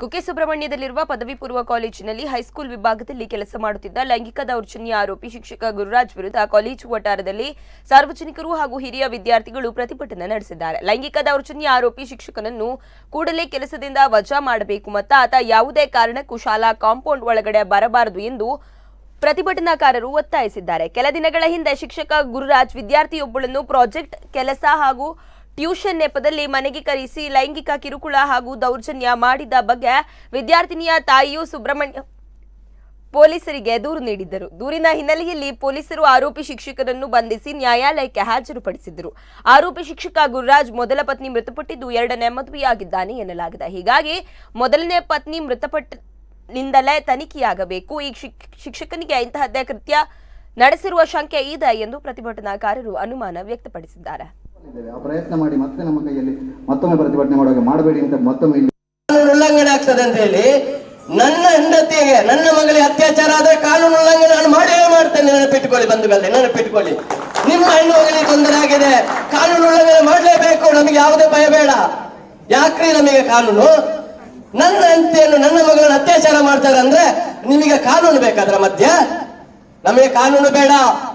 ಕುಕ್ಕೆ ಸುಬ್ರಹ್ಮಣ್ಯದಲ್ಲಿರುವ ಪದವಿ ಪೂರ್ವ ಕಾಲೇಜಿನಲ್ಲಿ ಹೈಸ್ಕೂಲ್ ವಿಭಾಗದಲ್ಲಿ ಕೆಲಸ ಮಾಡುತ್ತಿದ್ದ ಲೈಂಗಿಕ ದೌರ್ಜನ್ಯ ಆರೋಪಿ ಶಿಕ್ಷಕ ಗುರುರಾಜ್ ವಿರುದ್ಧ ಕಾಲೇಜು ವಠಾರದಲ್ಲಿ ಸಾರ್ವಜನಿಕರು ಹಾಗೂ ಹಿರಿಯ ವಿದ್ಯಾರ್ಥಿಗಳು ಪ್ರತಿಭಟನೆ ನಡೆಸಿದ್ದಾರೆ ಲೈಂಗಿಕ ದೌರ್ಜನ್ಯ ಆರೋಪಿ ಶಿಕ್ಷಕನನ್ನು ಕೂಡಲೇ ಕೆಲಸದಿಂದ ವಜಾ ಮಾಡಬೇಕು ಮತ್ತು ಆತ ಯಾವುದೇ ಕಾರಣಕ್ಕೂ ಶಾಲಾ ಕಾಂಪೌಂಡ್ ಒಳಗಡೆ ಬರಬಾರದು ಎಂದು ಪ್ರತಿಭಟನಾಕಾರರು ಒತ್ತಾಯಿಸಿದ್ದಾರೆ ಕೆಲ ದಿನಗಳ ಹಿಂದೆ ಶಿಕ್ಷಕ ಗುರುರಾಜ್ ವಿದ್ಯಾರ್ಥಿಯೊಬ್ಬಳನ್ನು ಪ್ರಾಜೆಕ್ಟ್ ಕೆಲಸ ಹಾಗೂ ಟ್ಯೂಷನ್ ನೆಪದಲ್ಲಿ ಮನೆಗೆ ಕರೆಸಿ ಲೈಂಗಿಕ ಕಿರುಕುಳ ಹಾಗೂ ದೌರ್ಜನ್ಯ ಮಾಡಿದ ಬಗ್ಗೆ ವಿದ್ಯಾರ್ಥಿನಿಯ ತಾಯಿಯು ಸುಬ್ರಹ್ಮಣ್ಯ ಪೊಲೀಸರಿಗೆ ದೂರು ನೀಡಿದ್ದರು ದೂರಿನ ಹಿನ್ನೆಲೆಯಲ್ಲಿ ಪೊಲೀಸರು ಆರೋಪಿ ಶಿಕ್ಷಕರನ್ನು ಬಂಧಿಸಿ ನ್ಯಾಯಾಲಯಕ್ಕೆ ಹಾಜರುಪಡಿಸಿದ್ದರು ಆರೋಪಿ ಶಿಕ್ಷಕ ಗುರುರಾಜ್ ಮೊದಲ ಪತ್ನಿ ಮೃತಪಟ್ಟಿದ್ದು ಎರಡನೇ ಮದುವೆಯಾಗಿದ್ದಾನೆ ಎನ್ನಲಾಗಿದೆ ಹೀಗಾಗಿ ಮೊದಲನೇ ಪತ್ನಿ ಮೃತಪಟ್ಟಿನಿಂದಲೇ ತನಿಖೆಯಾಗಬೇಕು ಈ ಶಿಕ್- ಶಿಕ್ಷಕನಿಗೆ ಇಂತಹದ್ದೇ ಕೃತ್ಯ ನಡೆಸಿರುವ ಶಂಕೆ ಇದೆ ಎಂದು ಪ್ರತಿಭಟನಾಕಾರರು ಅನುಮಾನ ವ್ಯಕ್ತಪಡಿಸಿದ್ದಾರೆ ಇದ್ದೇವೆ. ಆ ಪ್ರಯತ್ನ ಮಾಡಿ ಮತ್ತೆ ನಮ್ಮ ಕೈಯಲ್ಲಿ ಮತ್ತೊಮ್ಮೆ ಪ್ರತಿಭಟನೆ ಮಾಡುವಾಗ ಮಾಡಬೇಡಿ ಅಂತ ಮತ್ತೊಮ್ಮೆ ಇಲ್ಲಿ ಕಾನೂನು ಉಲ್ಲಂಘನೆ ಆಗ್ತದೆ ಅಂತ ಹೇಳಿ ನನ್ನ ಹೆಂಡತಿಗೆ ನನ್ನ ಮಗಳಿಗೆ ಅತ್ಯಾಚಾರ ಆದ್ರೆ ಕಾನೂನು ಉಲ್ಲಂಘನೆ ನಾನು ಮಾಡೇ ಮಾಡ್ತೇನೆ ನೆನಪಿಟ್ಕೊಳ್ಳಿ ಬಂಧುಗಳೇ ನೆನಪಿಟ್ಕೊಳ್ಳಿ ನಿಮ್ಮ ಹೆಣ್ಣು ಮಗಳಿಗೆ ತೊಂದರೆ ಆಗಿದೆ ಕಾನೂನು ಉಲ್ಲಂಘನೆ ಮಾಡಲೇಬೇಕು ನಮಗೆ ಯಾವುದೇ ಭಯ ಬೇಡ ಯಾಕ್ರಿ ನಮಗೆ ಕಾನೂನು ನನ್ನ ಹೆಂಡತಿಯನ್ನು ನನ್ನ ಮಗಳನ್ನು ಅತ್ಯಾಚಾರ ಮಾಡ್ತಾರೆ ಅಂದ್ರೆ ನಿಮಗೆ ಕಾನೂನು ಬೇಕಾದ್ರ ಮಧ್ಯ ನಮಗೆ ಕಾನೂನು ಬೇಡ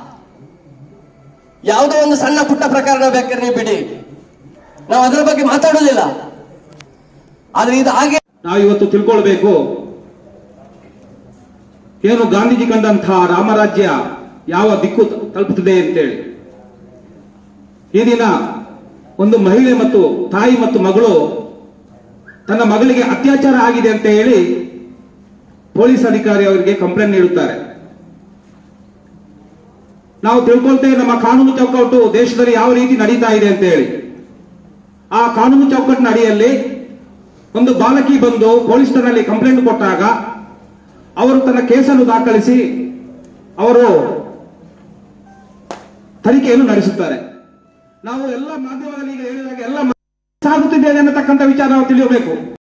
ಯಾವುದೋ ಒಂದು ಸಣ್ಣ ಪುಟ್ಟ ಪ್ರಕರಣ ಬೇಕಾದ್ರೆ ನೀವು ಬಿಡಿ ನಾವು ಅದರ ಬಗ್ಗೆ ಮಾತಾಡುದಿಲ್ಲ ಆದ್ರೆ ಇದು ಹಾಗೆ ನಾವು ಇವತ್ತು ತಿಳ್ಕೊಳ್ಬೇಕು ಏನು ಗಾಂಧೀಜಿ ಕಂಡಂತಹ ರಾಮರಾಜ್ಯ ಯಾವ ದಿಕ್ಕು ತಲುಪುತ್ತದೆ ಅಂತೇಳಿ ಈ ದಿನ ಒಂದು ಮಹಿಳೆ ಮತ್ತು ತಾಯಿ ಮತ್ತು ಮಗಳು ತನ್ನ ಮಗಳಿಗೆ ಅತ್ಯಾಚಾರ ಆಗಿದೆ ಅಂತ ಹೇಳಿ ಪೊಲೀಸ್ ಅಧಿಕಾರಿ ಅವರಿಗೆ ಕಂಪ್ಲೇಂಟ್ ನೀಡುತ್ತಾರೆ ನಾವು ತಿಳ್ಕೊಳ್ತೇವೆ ನಮ್ಮ ಕಾನೂನು ಚೌಕಟ್ಟು ದೇಶದಲ್ಲಿ ಯಾವ ರೀತಿ ನಡೀತಾ ಇದೆ ಅಂತ ಹೇಳಿ ಆ ಕಾನೂನು ಚೌಕಟ್ಟಿನ ಅಡಿಯಲ್ಲಿ ಒಂದು ಬಾಲಕಿ ಬಂದು ಪೊಲೀಸ್ ಠಾಣೆಯಲ್ಲಿ ಕಂಪ್ಲೇಂಟ್ ಕೊಟ್ಟಾಗ ಅವರು ತನ್ನ ಕೇಸನ್ನು ದಾಖಲಿಸಿ ಅವರು ತನಿಖೆಯನ್ನು ನಡೆಸುತ್ತಾರೆ ನಾವು ಎಲ್ಲ ಮಾಧ್ಯಮದಲ್ಲಿ ಈಗ ಹೇಳಿದಾಗ ಎಲ್ಲ ಸಾಗುತ್ತಿದ್ದೇವೆ ಅನ್ನತಕ್ಕಂಥ ವಿಚಾರ ನಾವು ತಿಳಿಯಬೇಕು